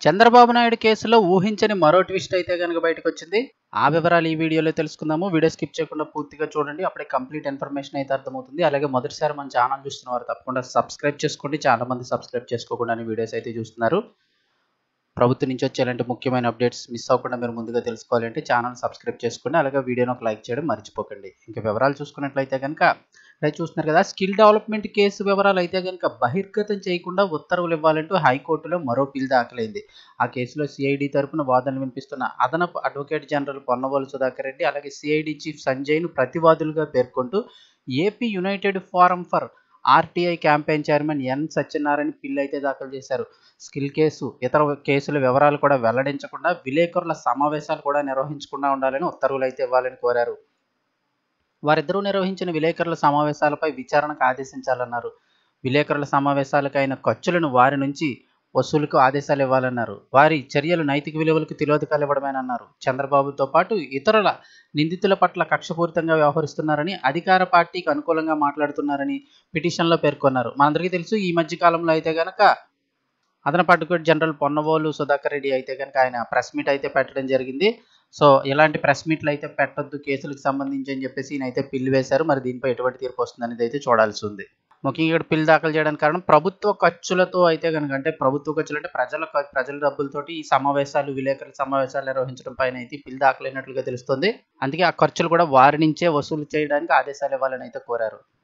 చంద్రబాబు నాయుడు కేసులో ఊహించని మరో ట్విస్ట్ అయితే కనుక బయటకు వచ్చింది ఆ వివరాలు ఈ వీడియోలో తెలుసుకుందాము వీడియో స్కిప్ చేయకుండా పూర్తిగా చూడండి అప్పుడే కంప్లీట్ ఇన్ఫర్మేషన్ అయితే అర్థమవుతుంది అలాగే మొదటిసారి మన ఛానల్ చూస్తున్న వారు తప్పకుండా సబ్స్క్రైబ్ చేసుకోండి చాలా మంది సబ్స్క్రైబ్ చేసుకోకుండా వీడియోస్ అయితే చూస్తున్నారు ప్రభుత్వం నుంచి వచ్చే ఇలాంటి ముఖ్యమైన అప్డేట్స్ మిస్ అవ్వకుండా మీరు ముందుగా తెలుసుకోవాలంటే ఛానల్ సబ్స్క్రైబ్ చేసుకోండి అలాగే వీడియోని ఒక లైక్ చేయడం మర్చిపోకండి ఇంకా వివరాలు చూసుకున్నట్లయితే కనుక ఇక్కడ చూస్తున్నారు కదా స్కిల్ డెవలప్మెంట్ కేసు వివరాలు అయితే కనుక బహిర్గతం చేయకుండా ఉత్తర్వులు ఇవ్వాలంటూ హైకోర్టులో మరో పిల్ దాఖలైంది ఆ కేసులో సిఐడి తరపున వాదనలు వినిపిస్తున్న అదనపు అడ్వకేట్ జనరల్ పొన్నవోలు సుధాకర్ రెడ్డి అలాగే సిఐడి చీఫ్ సంజయ్ను ప్రతివాదులుగా పేర్కొంటూ AP united forum for RTI campaign chairman N Satyanarayana PIL అయితే దాఖలు చేశారు స్కిల్ కేసు ఇతర కేసుల వివరాలు కూడా వెల్లడించకుండా విలేకరుల సమావేశాలు కూడా నిర్వహించకుండా ఉండాలని ఉత్తర్వులు అయితే ఇవ్వాలని కోరారు వారిద్దరూ నిర్వహించిన విలేకరుల సమావేశాలపై విచారణకు ఆదేశించాలన్నారు విలేకరుల సమావేశాలకు అయిన ఖర్చులను వారి నుంచి వసూలుకు ఆదేశాలు ఇవ్వాలన్నారు వారి చర్యలు నైతిక విలువలకు తిలోదకాలు ఇవ్వడమేనన్నారు చంద్రబాబుతో పాటు ఇతరుల నిందితుల పట్ల కక్షపూరితంగా వ్యవహరిస్తున్నారని అధికార పార్టీకి అనుకూలంగా మాట్లాడుతున్నారని పిటిషన్లో పేర్కొన్నారు మనందరికీ తెలుసు ఈ మధ్య కాలంలో అయితే గనక అదనపు అడ్వకేట్ జనరల్ పొన్నవోలు సుధాకర్ రెడ్డి అయితే కనుక ఆయన ప్రెస్ మీట్ అయితే పెట్టడం జరిగింది సో ఇలాంటి ప్రెస్ మీట్లు అయితే పెట్టొద్దు కేసులకు సంబంధించి అని చెప్పేసి ఈయన అయితే పిల్లు వేశారు మరి దీనిపై ఎటువంటి తీర్పు వస్తుంది అనేది అయితే చూడాల్సి ఉంది ముఖ్యంగా ఇక్కడ పిల్లు దాఖలు చేయడానికి కారణం ప్రభుత్వ ఖర్చులతో అయితే కనుక అంటే ప్రభుత్వ ఖర్చులు అంటే ప్రజల ఖ- ప్రజల డబ్బులతోటి ఈ సమావేశాలు విలేకరుల సమావేశాలు నిర్వహించడం పైన అయితే ఈ పిల్లు దాఖలైనట్లుగా తెలుస్తుంది అందుకే ఆ ఖర్చులు కూడా వారి నుంచే వసూలు చేయడానికి ఆదేశాలు ఇవ్వాలని అయితే కోరారు